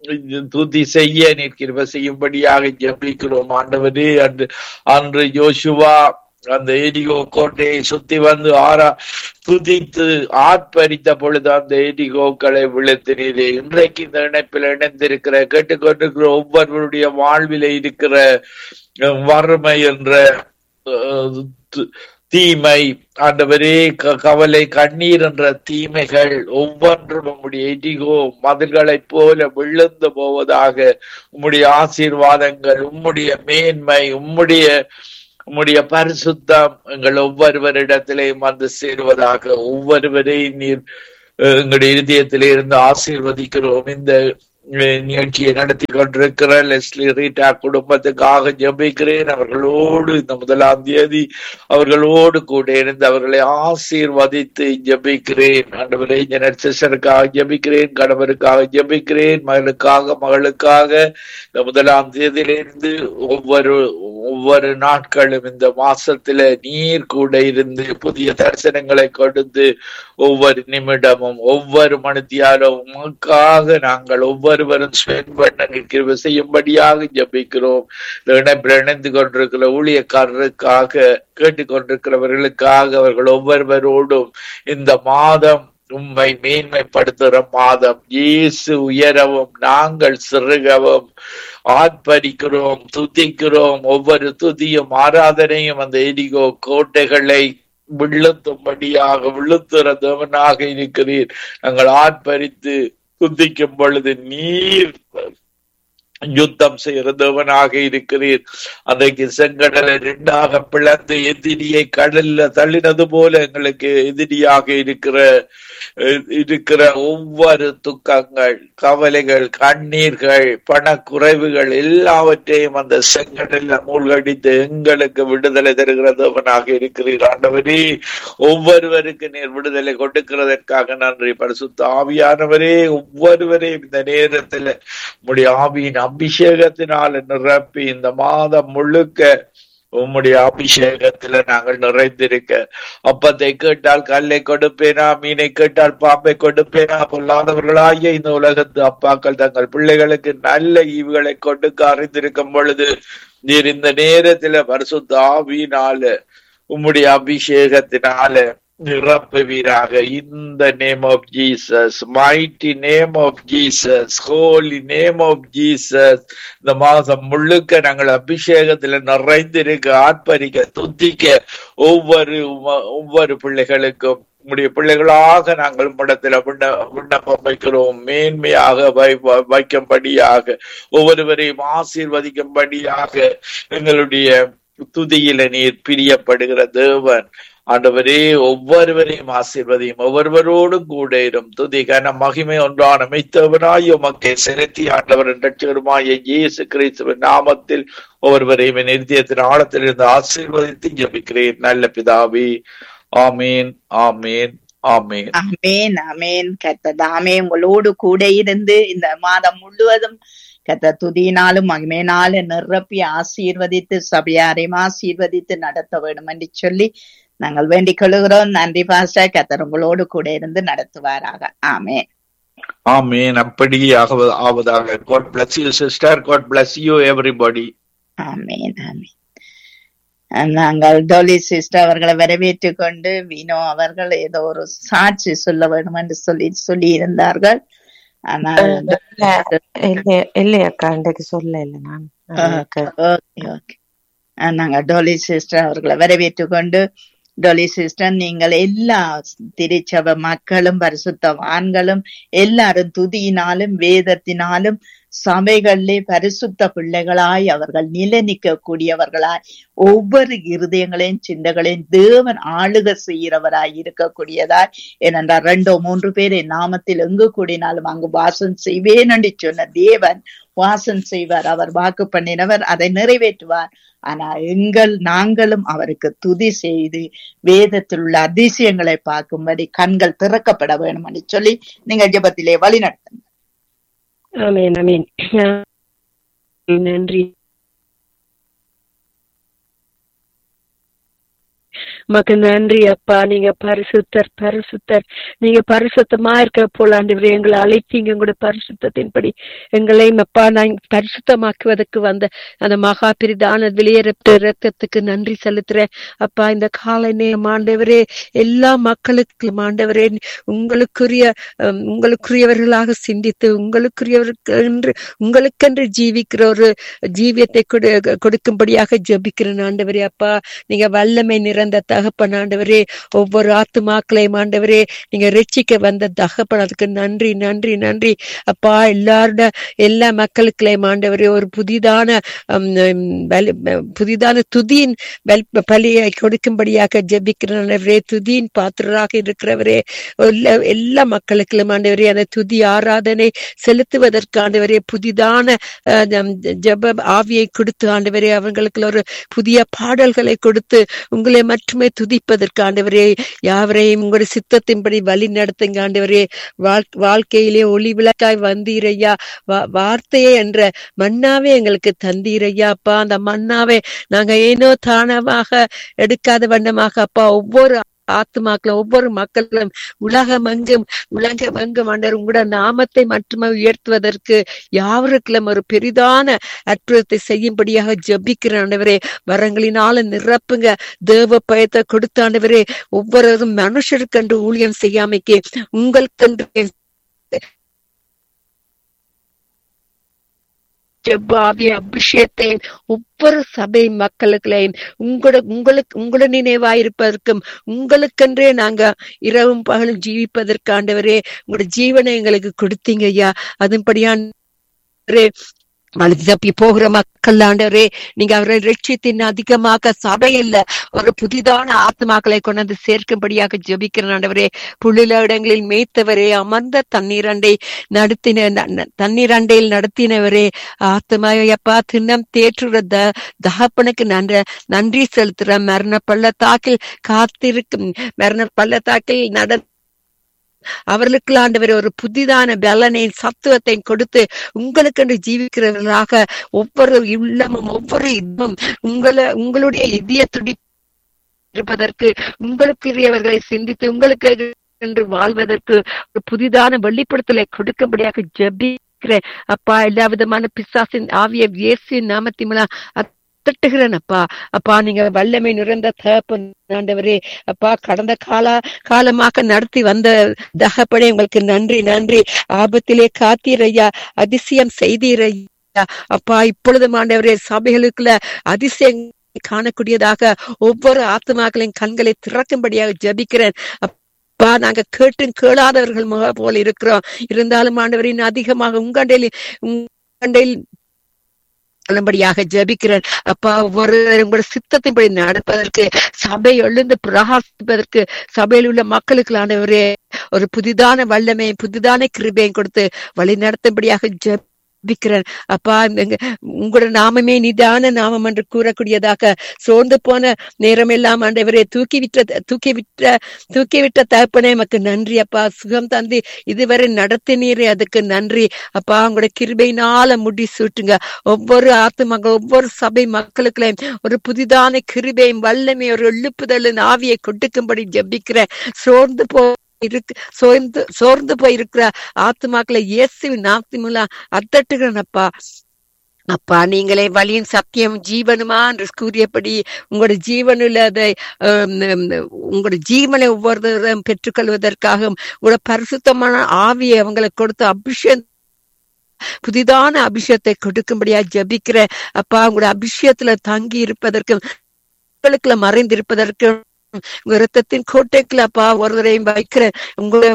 துதி செய்ய நிற்கிற செய்யும்படியாக ஜபிக்கிறோம் ஆண்டவரே அன்று அன்று யோசுவா அந்த எரிகோ கோட்டையை சுத்தி வந்து ஆரா துதித்து ஆர்ப்பரித்த பொழுது அந்த எரிகோக்களை விழுத்தினீரே இன்றைக்கு இந்த இணைப்பில் இணைந்திருக்கிற கேட்டுக்கொண்டிருக்கிற ஒவ்வொருவருடைய வாழ்வில இருக்கிற வறுமை என்ற தீமை ஆண்டவரே க- கவலை கண்ணீர் என்ற தீமைகள் ஒவ்வொன்றும் உம்முடைய எரிகோ மதில்களைப் போல விழுந்து போவதாக உம்முடைய ஆசீர்வாதங்கள் உம்முடைய மேன்மை உம்முடைய உம்முடைய பரிசுத்தம் எங்கள் ஒவ்வொருவரிடத்திலேயும் வந்து சேருவதாக ஒவ்வொருவரையும் நீர் அஹ், எங்களுடைய இருதயத்திலே இருந்து ஆசீர்வதிக்கிறோம் இந்த அஹ், நிகழ்ச்சியை நடத்தி கொண்டிருக்கிற லெஸ்லி ரீட்டா குடும்பத்துக்காக ஜெபிக்கிறேன் அவர்களோடு இந்த முதலாம் தேதி அவர்களோடு கூட இருந்து அவர்களை ஆசீர்வதித்து ஜெபிக்கிறேன் ஆண்டவரே ஜெனட் சிஸ்டருக்காக ஜெபிக்கிறேன் கணவருக்காக ஜெபிக்கிறேன் மகளுக்காக மகளுக்காக இந்த முதலாம் தேதியிலிருந்து ஒவ்வொரு ஒவ்வொரு நாட்களும் இந்த மாசத்துல நீர் கூட இருந்து புதிய தரிசனங்களை கொடுத்து ஒவ்வொரு நிமிடமும் ஒவ்வொரு மணித்தியாலும் உமக்காக நாங்கள் ஒவ்வொருவரும் ஸ்பெண்ட் பண்ண கிருபை செய்யும்படியாக ஜெபிக்கிறோம் இந்த இணைப்பில் இணைந்து கொண்டிருக்கிற ஊழியக்காரருக்காக கேட்டுக்கொண்டிருக்கிறவர்களுக்காக அவர்கள் ஒவ்வொருவரோடும் இந்த மாதம் உம்மை மேன்மைப்படுத்துகிற மாதம் இயேசு உயரவும் நாங்கள் சிறுகவும் ஆர்ப்பரிக்கிறோம் துதிக்கிறோம் ஒவ்வொரு துதியும் ஆராதனையும் அந்த எரிகோ கோட்டைகளை விழுத்தும்படியாக விழுத்துற தேவனாக இருக்கிறீர் நாங்கள் ஆர்ப்பரித்து துதிக்கும் பொழுது நீர் யுத்தம் செய்கிற தேவனாக இருக்கிறீர் அன்றைக்கு செங்கடலை ரெண்டாக பிளந்து எதிரியை கடல்ல தள்ளினது போல எங்களுக்கு எதிரியாக இருக்கிற அஹ், இருக்கிற ஒவ்வொரு துக்கங்கள் கவலைகள் கண்ணீர்கள் பணக்குறைவுகள் எல்லாவற்றையும் அந்த செங்கடல்ல மூழ்கடித்து எங்களுக்கு விடுதலை தருகிற தேவனாக இருக்கிறீர் ஆண்டவரே ஒவ்வொருவருக்கு நீர் விடுதலை கொடுக்கிறதற்காக நன்றி பரிசுத்த ஆவியானவரே ஒவ்வொருவரையும் இந்த நேரத்துல உம்முடைய ஆவியின் அபிஷேகத்தினால் நிரப்பி இந்த மாதம் முழுக்க உம்முடைய அபிஷேகத்துல நாங்கள் நிறைந்திருக்க அப்பத்தை கேட்டால் கல்லை கொடுப்பேனா மீனை கேட்டால் பாம்பை கொடுப்பேனா பொல்லாதவர்களாகிய இந்த உலகத்து அப்பாக்கள் தங்கள் பிள்ளைகளுக்கு நல்ல ஈவுகளை கொடுக்க அறிந்திருக்கும் பொழுது நீர் இந்த நேரத்துல பரிசுத்த ஆவியினால உம்முடைய அபிஷேகத்தினால நிரப்புவீராக இந்த name of Jesus mighty name of Jesus holy name of Jesus இந்த மாதம் முழுக்க நாங்கள் அபிஷேகத்துல நிறைந்திருக்க ஆர்ப்பரிக்க துதிக்க ஒவ்வொரு உம- ஒவ்வொரு பிள்ளைகளுக்கும் உம்முடைய பிள்ளைகளாக நாங்கள் உம்மிடத்தில் விண்ண விண்ணப்பம் வைக்கிறோம் மேன்மையாக வை வை- வைக்கும்படியாக ஒவ்வொருவரையும் ஆசீர்வதிக்கும்படியாக எங்களுடைய துதியில நீர் பிரியப்படுகிற தேவன் ஆண்டவரே ஒவ்வொருவரையும் ஆசீர்வதியும் ஒவ்வொருவரோடும் கூட இரும் துதி கன மகிமை ஒன்றான மெய்த்தவனாய் உமக்கை செலுத்தி ஆண்டவர் ரட்சகருமாய இயேசு கிறிஸ்துவின் நாமத்தில் ஒவ்வொருவரையும் என் இருதயத்தின் ஆழத்தில் இருந்து ஆசீர்வதித்து ஜெபிக்கிறேன் நல்ல பிதாவே ஆமீன் ஆமீன் ஆமீன் அமேன் அமேன் கர்த்தர் தாமே உங்களோடு கூட இருந்து இந்த மாதம் முழுவதும் கர்த்தர் துதியினாலும் மகிமையினாலும் நிரப்பி ஆசீர்வதித்து சபையாரையும் ஆசீர்வதித்து நடத்த வேண்டும் என்று சொல்லி நாங்கள் வேண்டிக் கொள்கிறோம் நன்றி பாஸ்டர் கர்த்தர் உங்களோடு கூட இருந்து நடத்துவாராக ஆமென் ஆமீன் அப்படி ஆகுவது ஆவதாக God bless you sister God bless you everybody ஆமென் ஆமென் அஹ் நாங்கள் டோலி சிஸ்டர் அவர்களை வரவேற்றுக் கொண்டு வினோ அவர்கள் ஏதோ ஒரு சாட்சி சொல்ல வேண்டும் என்று சொல்லி சொல்லி இருந்தார்கள் ஆனால் இல்ல இல்லையக்கா இன்றைக்கு சொல்ல இல்லை நான் எனக்கு ஓகே ஓகே நாங்க டோலி சிஸ்டர் அவர்களை வரவேற்றுக் கொண்டு டோலி சிஸ்டர் நீங்கள் எல்லா திருச்சபை மக்களும் பரிசுத்தவான்களும் எல்லாரும் துதியினாலும் வேதத்தினாலும் சபைகளிலே பரிசுத்த பிள்ளைகளாய் அவர்கள் நிலை நிற்கக்கூடியவர்களாய் ஒவ்வொரு இருதயங்களையும் சிந்தகளையும் தேவன் ஆளுக செய்கிறவராய் இருக்கக்கூடியதாய் ஏனென்றால் ரெண்டோ மூன்று பேர் என் நாமத்தில் எங்கு கூடினாலும் அங்கு வாசம் செய்வேன் என்று சொன்ன தேவன் வாசம் செய்வார் அவர் வாக்கு பண்ணினவர் அதை நிறைவேற்றுவார் ஆனா எங்கள் நாங்களும் அவருக்கு துதி செய்து வேதத்தில் உள்ள அதிசயங்களை பார்க்கும்படி கண்கள் திறக்கப்பட வேண்டும் என்று சொல்லி நீங்க ஜெபத்திலே வழி நடத்துங்க ஆமீன் ஆமீன் நன்றி உமக்கு நன்றி அப்பா நீங்க பரிசுத்தர் பரிசுத்தர் நீங்க பரிசுத்தமா இருக்க போல ஆண்டவரே எங்களை அழைத்தீங்க உங்களோட பரிசுத்தத்தின்படி எங்களையும் அப்பா நான் பரிசுத்தமாக்குவதற்கு வந்த அந்த மகா பிரிதான வெளியேறப்பட்ட இரக்கத்துக்கு நன்றி செலுத்துறேன் அப்பா இந்த காலை நேரம் ஆண்டவரே எல்லா மக்களுக்கும் ஆண்டவரே உங்களுக்குரிய அஹ், உங்களுக்குரியவர்களாக சிந்தித்து உங்களுக்குரியவருக்கு என்று உங்களுக்கென்று ஜீவிக்கிற ஒரு ஜீவியத்தை கொடு கொடுக்கும்படியாக ஜெபிக்கிறேன் ஆண்டவரே அப்பா நீங்க வல்லமை நிறைந்த தகப்பன் ஆண்டவரே ஒவ்வொரு ஆத்துமாக்களையும் ஆண்டவரே நீங்க ரட்சிக்க வந்த தகப்பன் அதுக்கு நன்றி நன்றி நன்றி அப்பா எல்லாரோட எல்லா மக்களுக்களையும் ஆண்டவரே ஒரு புதிதான ஹம், ஹம், பலி- புதிதான துதியின் பல்- பலியை கொடுக்கும்படியாக ஜெபிக்கிறவரே துதியின் பாத்திரராக இருக்கிறவரே எல்லா எல்லா மக்களுக்கும் ஆண்டவரே அந்த துதி ஆராதனை செலுத்துவதற்கு ஆண்டவரே புதிதான அஹ், ஜம்- ஜெப ஆவியை கொடுத்து ஆண்டவரே அவங்களுக்கு ஒரு புதிய பாடல்களை கொடுத்து உங்களை மட்டுமே துதிப்பதற்கு ஆண்டவரே யாவரையும் உங்களுடைய சித்தத்தின்படி வழி நடத்துங்க ஆண்டவரே வாழ்- வாழ்க்கையிலே ஒளி விளக்காய் வந்தீரையா வா- வார்த்தையே என்ற மன்னாவே எங்களுக்கு தந்தீரையா அப்பா அந்த மன்னாவே நாங்க ஏனோ தானமாக எடுக்காத வண்ணமாக அப்பா ஒவ்வொரு ஆத்துமாக்களும் ஒவ்வொரு மக்களும் உலகமெங்கும் உலகமெங்கும் ஆண்டவர் உங்களோட நாமத்தை மட்டுமே உயர்த்துவதற்கு யாவருக்கும் ஒரு பெரிதான அற்புதத்தை செய்யும்படியாக ஜெபிக்கிற ஆண்டவரே வரங்களினால நிரப்புங்க தேவ பயத்தை கொடுத்த ஆண்டவரே ஒவ்வொருவரும் மனுஷருக்கென்று ஊழியம் செய்யாமைக்கு உங்களுக்கென்று ஜெபாவிய அபிஷேகத்தை ஒவ்வொரு சபை மக்களுக்களையும் உங்களோட உங்களுக்கு உங்களோட நினைவாயிருப்பதற்கும் உங்களுக்கென்றே நாங்க இரவும் பகலும் ஜீவிப்பதற்கு ஆண்டவரே உங்களோட ஜீவனை எங்களுக்கு கொடுத்தீங்க ஐயா அதன்படியான வலது தப்பி போகிற மக்கள் ஆண்டவரே நீங்க அவரை ரட்சித்தின் அதிகமாக சபையில் ஒரு புதிதான ஆத்மாக்களை கொண்டு வந்து சேர்க்கும்படியாக ஜெபிக்கிற ஆண்டவரே புள்ளில இடங்களில் மேய்த்தவரே அமர்ந்த தண்ணீரண்டை நடத்தின ந- ந- தண்ணீரண்டையில் நடத்தினவரே ஆத்மாவையப்பா தின்னம் தேற்றுற த தகப்பனுக்கு நன்ற நன்றி செலுத்துற மரண பள்ளத்தாக்கில் காத்திருக்கும் மரண பள்ளத்தாக்கில் நட அவர்களுக்கு ஆண்டவர் ஒரு புதிதான பலனையும் சத்துவத்தையும் கொடுத்து உங்களுக்கென்று ஜீவிக்கிறவர்களாக ஒவ்வொரு உள்ளமும் ஒவ்வொரு இதுவும் உங்களை உங்களுடைய இதய துடி இருப்பதற்கு உங்களுக்குரியவர்களை சிந்தித்து உங்களுக்கு என்று வாழ்வதற்கு ஒரு புதிதான வெளிப்படுத்தலை கொடுக்கும்படியாக ஜெபிக்கிறேன் அப்பா எல்லா விதமான பிசாசின் ஆவிய இயேசுவின் நாமத்தின் மூலம் தட்டுகிறேன் அப்பா அப்பா நீங்க வல்லமை நிறைந்த தகப்பன் ஆண்டவரே அப்பா கடந்த கால காலமாக நடத்தி வந்த தகப்பனே உங்களுக்கு நன்றி நன்றி ஆபத்திலே காத்தீரையா அதிசயம் செய்தீரையா அப்பா இப்பொழுதும் ஆண்டவரே சபைகளுக்குள்ள அதிசயம் காணக்கூடியதாக ஒவ்வொரு ஆத்மாக்களின் கண்களை திறக்கும்படியாக ஜெபிக்கிறேன் அப்பா நாங்க கேட்டும் கேளாதவர்கள் முக போல இருக்கிறோம் இருந்தாலும் ஆண்டவரின் அதிகமாக உங்கண்டையில் உங்கண்டையில் சொல்லும்படியாக ஜெபிக்கிறேன் அப்பா ஒவ்வொரு உங்களோட சித்தத்தின்படி நடப்பதற்கு சபை எழுந்து பிரகாசிப்பதற்கு சபையில் உள்ள மக்களுக்கு ஆண்டவரே ஒரு புதிதான வல்லமை புதிதான கிருபையும் கொடுத்து வழி நடத்தும்படியாக ஜெபிக்கிறேன் அப்பா எங்க- உங்களோட நாமமே நிதான நாமம் என்று கூறக்கூடியதாக சோர்ந்து போன நேரம் எல்லாம் ஆண்டவரே தூக்கி விட்ட தூக்கி விட்ட தூக்கி விட்ட தகப்பனே எமக்கு நன்றி அப்பா சுகம் தந்து இதுவரை நடத்தினீரே அதுக்கு நன்றி அப்பா உங்களோட கிருபையினால முடி சூட்டுங்க ஒவ்வொரு ஆத்துமங்க ஒவ்வொரு சபை மக்களுக்குள்ளையும் ஒரு புதிதான கிருபையும் வல்லமை ஒரு எழுப்புதலின் ஆவியை கொடுக்கும்படி ஜெபிக்கிறேன் சோர்ந்து போ இருக்கு சோர்ந்து சோர்ந்து போய் இருக்கிற ஆத்துமாக்களை இயேசுவின் நாமத்தின் மூலம் அத்தட்டுகிறேனப்பா அப்பா நீங்களே வழியின் சத்தியம் ஜீவனுமா என்று கூறியபடி உங்களோட ஜீவனில் அதை ஆம், ஆம், உங்களோட ஜீவனை ஒவ்வொருத்தரும் பெற்றுக்கொள்வதற்காகவும் உங்களோட பரிசுத்தமான ஆவியை அவங்களுக்கு கொடுத்து அபிஷேகம் புதிதான அபிஷேகத்தை கொடுக்கும்படியா ஜெபிக்கிற அப்பா உங்களோட அபிஷேகத்துல தங்கி இருப்பதற்கும் உங்களுக்குள்ள மறைந்திருப்பதற்கும் உங்க ரத்தத்தின் கோட்டைக்குள்ள அப்பா ஒருவரையும் வைக்கிற உங்களை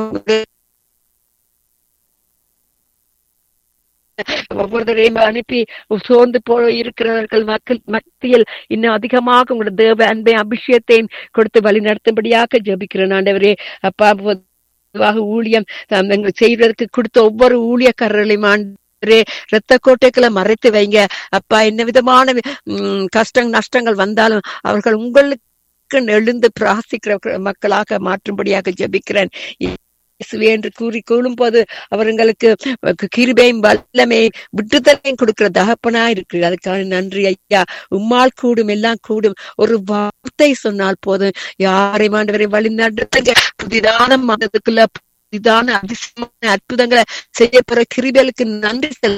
ஒவ்வொருத்தரையும் அனுப்பி சோர்ந்து போய் இருக்கிறவர்கள் மக்கள் மத்தியில் இன்னும் அதிகமாக உங்களோட தேவ அன்பை அபிஷேகத்தையும் கொடுத்து வழி நடத்தும்படியாக ஜெபிக்கிறேன் ஆண்டவரே அப்பா பொதுவாக ஊழியம் தாம் எங்களுக்கு செய்வதற்கு கொடுத்த ஒவ்வொரு ஊழியக்காரர்களையும் ஆண்டவரே இரத்த கோட்டைகளை மறைத்து வைங்க அப்பா என்ன விதமான உம், கஷ்டம் நஷ்டங்கள் வந்தாலும் அவர்கள் உங்களுக்கு எழுந்து பிராசிக்கிற மக்களாக மாற்றும்படியாக ஜெபிக்கிறேன் இயேசுவே என்று கூறி கூறும் போது அவர்களுக்கு கிருபையும் வல்லமையும் விட்டுதலையும் கொடுக்கிற தகப்பனா இருக்கு அதுக்கான நன்றி ஐயா உம்மால் கூடும் எல்லாம் கூடும் ஒரு வார்த்தை சொன்னால் போதும் யாரை ஆண்டவரை வழி நடத்துங்க புதிதான மதத்துக்குள்ள புதிதான அதிசயமான அற்புதங்களை செய்ய போற கிருபைகளுக்கு நன்றி செல்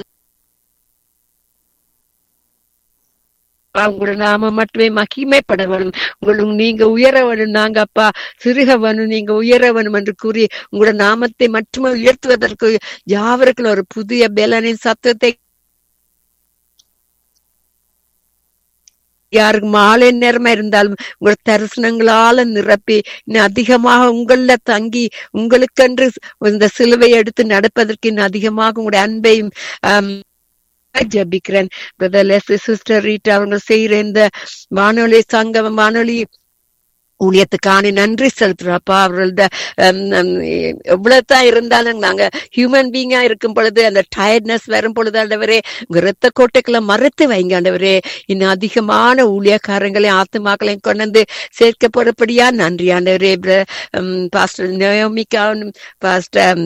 உங்களோட நாம மட்டுமே மகிமைப்பட வேணும் உங்களுக்கு நீங்க உயர வேணும் நாங்க அப்பா சிறுக வேணும் நீங்க உயர வேணும் என்று கூறி உங்களோட நாமத்தை மட்டுமே உயர்த்துவதற்கு யாவருக்கும் ஒரு புதிய பலனின் சத்தத்தை யாருக்கு மாலை நேரமா இருந்தாலும் உங்கள் தரிசனங்களால நிரப்பி இன்னும் அதிகமாக உங்கள தங்கி உங்களுக்கென்று இந்த சிலுவை எடுத்து நடப்பதற்கு இன்னும் அதிகமாக உங்களுடைய அன்பையும் ஆம், ஜெபிக்கிறேன் பிரதர் லெஸ்லி சிஸ்டர் ரீட்டா அவங்க செய்யற இந்த வானொலி சங்கம் வானொலி ஊழியத்துக்கான நன்றி செலுத்துறப்பா அவர்களோட ஹம், ஹம், எவ்வளவுதான் இருந்தாலும் நாங்க ஹியூமன் பீங்கா இருக்கும் பொழுது அந்த டயர்ட்னஸ் வரும் பொழுது ஆண்டவரே உங்க ரத்த கோட்டைக்குள்ள மறைத்து வைங்க ஆண்டவரே இன்னும் அதிகமான ஊழியக்காரங்களையும் ஆத்துமாக்களையும் கொண்டு வந்து சேர்க்கப்படப்படியா நன்றி ஆண்டவரே பாஸ்டர் நயோமிக்காவும் பாஸ்டர்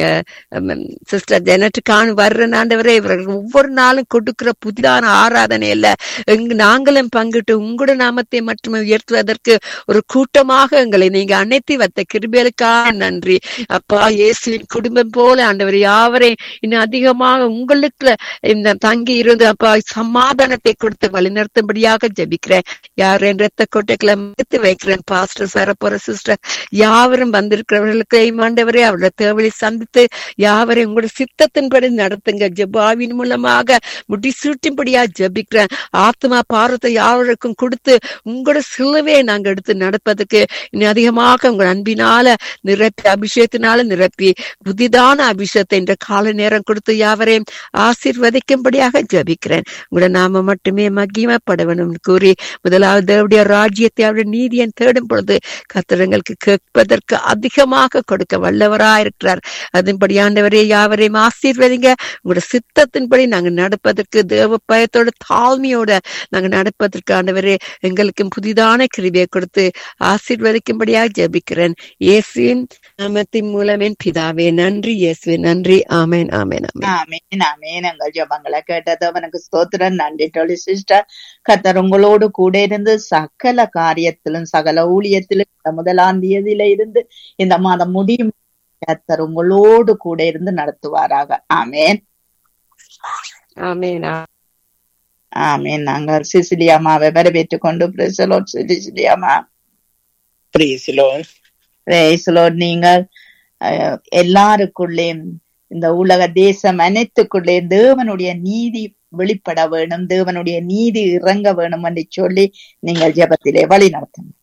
சிஸ்டர் ஜெனட்டுக்கான வர்ற ஆண்டவரே இவர்கள் ஒவ்வொரு நாளும் கொடுக்கிற புதிதான ஆராதனை இல்ல எங்க நாங்களும் பங்கிட்டு உங்களோட நாமத்தை மட்டுமே உயர்த்துவதற்கு ஒரு கூட்டமாக எங்களை நீங்க அணைத்து வைத்த கிருபைகளுக்காக நன்றி அப்பா இயேசுவின் குடும்பம் போல ஆண்டவர் யாவரையும் இன்னும் அதிகமாக உங்களுக்கு இந்த தங்கி இருந்து அப்பா சமாதானத்தை கொடுத்து வழிநடத்தும்படியாக ஜெபிக்கிறேன் யாரும் ரத்த கோட்டைகளை மறைத்து வைக்கிறேன் பாஸ்டர் சரப்போற சிஸ்டர் யாவரும் வந்திருக்கிறவர்களுக்கு ஆண்டவரே அவருடைய தேவையை சந்தித்து யாவரையும் உங்களுடைய சித்தத்தின்படி நடத்துங்க ஜெபாவின் மூலமாக முடிசூட்டும்படியா ஜெபிக்கிறேன் ஆத்மா பாரத்தை யாவருக்கும் கொடுத்து உங்களோட சிலுவையை நாங்க எடுத்து நடப்பதற்கு இன்னும் அதிகமாக உங்கள் அன்பினால நிரப்பி அபிஷேகத்தினால நிரப்பி புதிதான அபிஷேகத்தை என்ற கால நேரம் கொடுத்து யாவரையும் ஆசீர்வதிக்கும்படியாக ஜெபிக்கிறேன் உங்களோட நாம மட்டுமே மகிமைப்பட வேண்டும் கூறி முதலாவது தேவடைய ராஜ்யத்தை அவருடைய நீதியை தேடும் பொழுது கத்திரங்களுக்கு கேட்பதற்கு அதிகமாக கொடுக்க வல்லவரா இருக்கிறார் அதன்படி ஆண்டவரே யாவரையும் ஆசீர்வதிங்க உங்களோட சித்தத்தின்படி நாங்க நடப்பதற்கு தேவ பயத்தோட தாழ்மையோட நாங்க நடப்பதற்கு ஆண்டவரே எங்களுக்கும் புதிதான கிருபியை கொடுத்து ஆசீர்வதிக்கும்படியாக ஜெபிக்கிறேன் இயேசுவின் நாமத்தின் மூலம் என் பிதாவே நன்றி இயேசுவே நன்றி ஆமென் ஆமென் ஆமென் ஆமேன் ஆமேன் எங்கள் ஜபங்களை கேட்டது அவனுக்கு ஸ்தோத்திரம் நன்றி டொலி சிஸ்டர் கத்தர் உங்களோடு கூட இருந்து சகல காரியத்திலும் சகல ஊழியத்திலும் இந்த முதலாம் தேதியில இருந்து இந்த மாதம் முடியும் கத்தர் உங்களோடு கூட இருந்து நடத்துவாராக ஆமேன் ஆமென் ஆமேன் நாங்கள் சிசிலியாமாவை வரவேற்றுக் கொண்டு பிரசலோட் சிசிலியாமா Praise the Lord. பிரேசலோட் நீங்கள் அஹ், எல்லாருக்குள்ளேயும் இந்த உலக தேசம் அனைத்துக்குள்ளே தேவனுடைய நீதி வெளிப்பட வேணும் தேவனுடைய நீதி இறங்க வேணும் என்று சொல்லி நீங்கள் ஜெபத்திலே வழி நடத்தணும்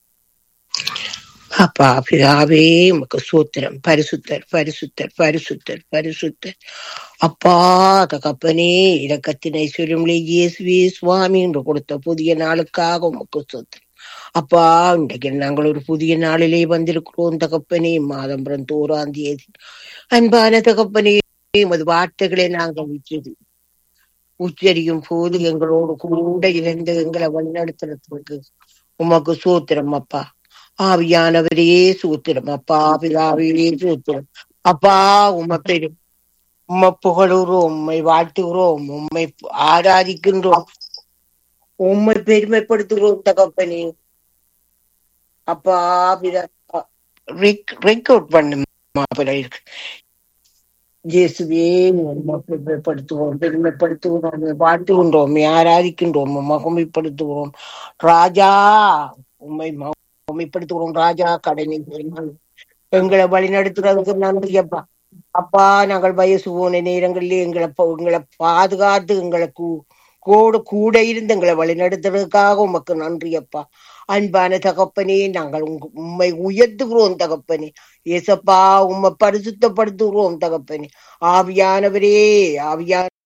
அப்பா பிதாவே உமக்கு சூத்திரம் பரிசுத்தர் பரிசுத்தர் பரிசுத்தர் பரிசுத்தர் அப்பா தகப்பனே இரக்கத்தினை சொல்லும்லே இயேசுவே சுவாமி என்று கொடுத்த புதிய நாளுக்காக உமக்கு சூத்திரம் அப்பா இன்றைக்கு நாங்கள் ஒரு புதிய நாளிலே வந்திருக்கிறோம் தகப்பனே மாதம் பிறந்தோராம் தேதி அன்பான தகப்பனே உமது வார்த்தைகளை நாங்கள் உச்சரி உச்சரியும் போது எங்களோடு கூட இருந்து எங்களை வழிநடத்துறதுக்கு உமக்கு சூத்திரம் அப்பா ஆவியானவரே சூத்திரம் அப்பா பிதாவே சூத்திரம் அப்பா உம்மை பெரும் உம்மை புகழுறோம் உம்மை வாழ்த்துகிறோம் உம்மை ஆராதிக்கின்றோம் உம்மை பெருமைப்படுத்துகிறோம் தகப்பனே அப்பா பிதா ரெக்கார்ட் பண்ணு மாப்பிள்ளை இருக்கு இயேசுவே உம்மை பெருமைப்படுத்துவோம் பெருமைப்படுத்துகிறோம் உம்மை வாழ்த்துகின்றோம் உம்மை ஆராதிக்கின்றோம் உம்மை மகிமைப்படுத்துகிறோம் ராஜா உம்மை ம- மகிமைப்படுத்துகிறோம் ராஜா கடனை எங்களை வழி நடத்துறதுக்கு நன்றி அப்பா அப்பா நாங்கள் வயசு போன நேரங்களில் எங்களை ப- எங்களை பாதுகாத்து எங்களை கூ- கூட கூட இருந்து எங்களை வழி நடத்துறதுக்காக உமக்கு நன்றி அப்பா அன்பான தகப்பனே நாங்கள் உங்க- உம்மை உயர்த்துகிறோம் தகப்பனே ஏசப்பா உம்மை பரிசுத்தப்படுத்துகிறோம் தகப்பனே ஆவியானவரே ஆவியான